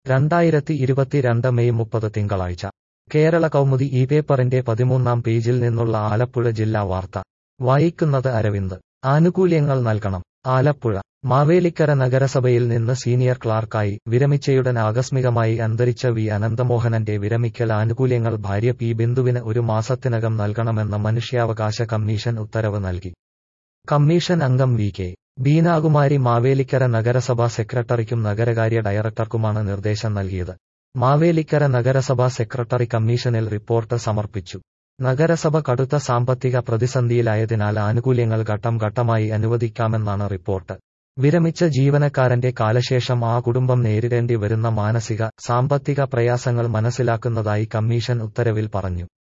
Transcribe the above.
രണ്ടായിരത്തി ഇരുപത്തിരണ്ട് മെയ് മുപ്പത് തിങ്കളാഴ്ച കേരള കൗമുദി ഈ പേപ്പറിന്റെ പതിമൂന്നാം പേജിൽ നിന്നുള്ള ആലപ്പുഴ ജില്ലാ വാർത്ത വായിക്കുന്നത് അരവിന്ദ് ആനുകൂല്യങ്ങൾ നൽകണം ആലപ്പുഴ മാവേലിക്കര നഗരസഭയിൽ നിന്ന് സീനിയർ ക്ലാർക്കായി വിരമിച്ചയുടൻ ആകസ്മികമായി അന്തരിച്ച വി അനന്തമോഹനന്റെ വിരമിക്കൽ ആനുകൂല്യങ്ങൾ ഭാര്യ പി ബിന്ദുവിന് ഒരു മാസത്തിനകം നൽകണമെന്ന് മനുഷ്യാവകാശ കമ്മീഷൻ ഉത്തരവ് നൽകി കമ്മീഷൻ അംഗം വി കെ ബീനാകുമാരി മാവേലിക്കര നഗരസഭാ സെക്രട്ടറിക്കും നഗരകാര്യ ഡയറക്ടർക്കുമാണ് നിർദ്ദേശം നൽകിയത് മാവേലിക്കര നഗരസഭാ സെക്രട്ടറി കമ്മീഷനിൽ റിപ്പോർട്ട് സമർപ്പിച്ചു നഗരസഭ കടുത്ത സാമ്പത്തിക പ്രതിസന്ധിയിലായതിനാൽ ആനുകൂല്യങ്ങൾ ഘട്ടം ഘട്ടമായി അനുവദിക്കാമെന്നാണ് റിപ്പോർട്ട് വിരമിച്ച ജീവനക്കാരന്റെ കാലശേഷം ആ കുടുംബം നേരിടേണ്ടി വരുന്ന മാനസിക സാമ്പത്തിക പ്രയാസങ്ങൾ മനസ്സിലാക്കുന്നതായി കമ്മീഷൻ ഉത്തരവിൽ പറഞ്ഞു